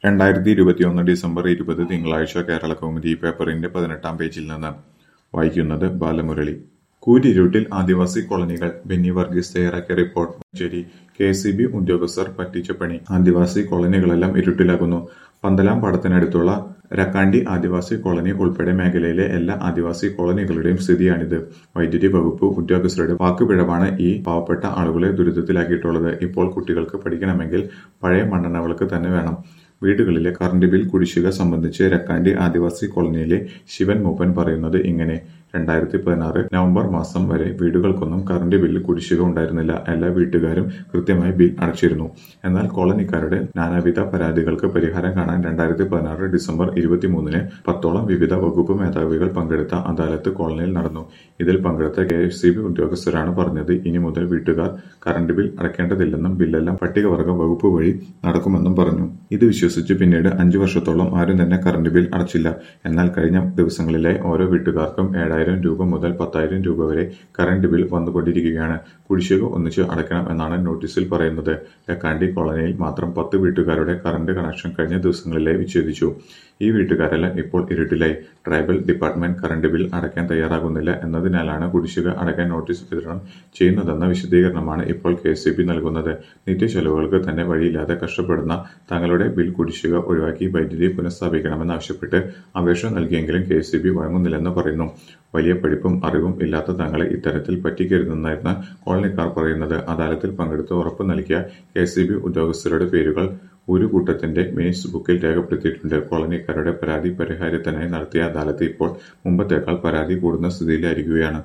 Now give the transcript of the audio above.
രണ്ടായിരത്തി ഇരുപത്തിയൊന്ന് ഡിസംബർ ഇരുപത് തിങ്കളാഴ്ച കേരള കൗമുദി പേപ്പറിന്റെ പതിനെട്ടാം പേജിൽ നിന്ന് വായിക്കുന്നത് ബാലമുരളി കൂരിരുട്ടിൽ ആദിവാസി കോളനികൾ ബെന്നി വർഗീസ് തയ്യാറാക്കിയ report Manjeri K C B ഉദ്യോഗസ്ഥർ പറ്റിച്ച പണി ആദിവാസി കോളനികളെല്ലാം ഇരുട്ടിലാകുന്നു പന്തലാം പാടത്തിനടുത്തുള്ള രക്കാണ്ടി ആദിവാസി കോളനി ഉൾപ്പെടെ മേഖലയിലെ എല്ലാ ആദിവാസി കോളനികളുടെയും സ്ഥിതിയാണിത് വൈദ്യുതി വകുപ്പ് ഉദ്യോഗസ്ഥരുടെ വാക്കുപിഴവാണ് ഈ പാവപ്പെട്ട ആളുകളെ ദുരിതത്തിലാക്കിയിട്ടുള്ളത് ഇപ്പോൾ കുട്ടികൾക്ക് പഠിക്കണമെങ്കിൽ പഴയ മണ്ണെണ്ണ തന്നെ വേണം വീടുകളിലെ കറണ്ട് ബിൽ കുടിശ്ശിക സംബന്ധിച്ച് രക്കാണ്ടി ആദിവാസി കോളനിയിലെ ശിവൻ മൂപ്പൻ പറയുന്നത് ഇങ്ങനെ രണ്ടായിരത്തി പതിനാറ് നവംബർ മാസം വരെ വീടുകൾക്കൊന്നും കറണ്ട് ബില്ല് കുടിശ്ശിക ഉണ്ടായിരുന്നില്ല എല്ലാ വീട്ടുകാരും കൃത്യമായി ബിൽ അടച്ചിരുന്നു എന്നാൽ കോളനിക്കാരുടെ നാനാവിധ പരാതികൾക്ക് പരിഹാരം കാണാൻ രണ്ടായിരത്തി പതിനാറ് ഡിസംബർ ഇരുപത്തിമൂന്നിന് പത്തോളം വിവിധ വകുപ്പ് മേധാവികൾ പങ്കെടുത്ത അദാലത്ത് കോളനിയിൽ നടന്നു ഇതിൽ പങ്കെടുത്ത കെ എഫ് സി ബി ഉദ്യോഗസ്ഥരാണ് പറഞ്ഞത് ഇനി മുതൽ വീട്ടുകാർ കറണ്ട് ബിൽ അടയ്ക്കേണ്ടതില്ലെന്നും ബില്ലെല്ലാം പട്ടികവർഗ വകുപ്പ് വഴി നടക്കുമെന്നും പറഞ്ഞു ഇത് വിശ്വസിച്ച് പിന്നീട് അഞ്ചു വർഷത്തോളം ആരും തന്നെ കറണ്ട് ബിൽ അടച്ചില്ല എന്നാൽ കഴിഞ്ഞ ദിവസങ്ങളിലെ ഓരോ വീട്ടുകാർക്കും ഏഴായിരം രൂപ മുതൽ പത്തായിരം രൂപ വരെ കറണ്ട് ബിൽ വന്നുകൊണ്ടിരിക്കുകയാണ് കുടിശ്ശിക ഒന്നിച്ച് അടയ്ക്കണം എന്നാണ് നോട്ടീസിൽ പറയുന്നത് ലക്കാണ്ടി കോളനിയിൽ മാത്രം പത്ത് വീട്ടുകാരുടെ കറണ്ട് കണക്ഷൻ കഴിഞ്ഞ ദിവസങ്ങളിലായി വിച്ഛേദിച്ചു ഈ വീട്ടുകാരെല്ലാം ഇപ്പോൾ ഇരുട്ടിലായി ട്രൈബൽ ഡിപ്പാർട്ട്മെന്റ് കറണ്ട് ബിൽ അടയ്ക്കാൻ തയ്യാറാകുന്നില്ല എന്നതിനാലാണ് കുടിശ്ശിക അടയ്ക്കാൻ നോട്ടീസ് വിതരണം ചെയ്യുന്നതെന്ന വിശദീകരണമാണ് ഇപ്പോൾ കെ സി ബി നൽകുന്നത് നിത്യചെലവുകൾക്ക് തന്നെ വഴിയില്ലാതെ കഷ്ടപ്പെടുന്ന തങ്ങളുടെ ബിൽ കുടിശ്ശിക ഒഴിവാക്കി വൈദ്യുതി പുനഃസ്ഥാപിക്കണമെന്നാവശ്യപ്പെട്ട് അപേക്ഷ നൽകിയെങ്കിലും കെ സി ബി വഴങ്ങുന്നില്ലെന്ന് പറയുന്നു വലിയ പഠിപ്പും അറിവും ഇല്ലാത്ത തങ്ങളെ ഇത്തരത്തിൽ പറ്റിക്കരുതെന്നായിരുന്നു കോളനിക്കാർ പറയുന്നത് അദാലത്തിൽ പങ്കെടുത്ത് ഉറപ്പു നൽകിയ കെ സി ബി ഉദ്യോഗസ്ഥരുടെ പേരുകൾ ഒരു കൂട്ടത്തിന്റെ മിനിറ്റ്സ് ബുക്കിൽ രേഖപ്പെടുത്തിയിട്ടുണ്ട് കോളനിക്കാരുടെ പരാതി പരിഹാരത്തിനായി നടത്തിയ അദാലത്ത് ഇപ്പോൾ മുമ്പത്തേക്കാൾ പരാതി കൂടുന്ന സ്ഥിതിയിലായിരിക്കുകയാണ്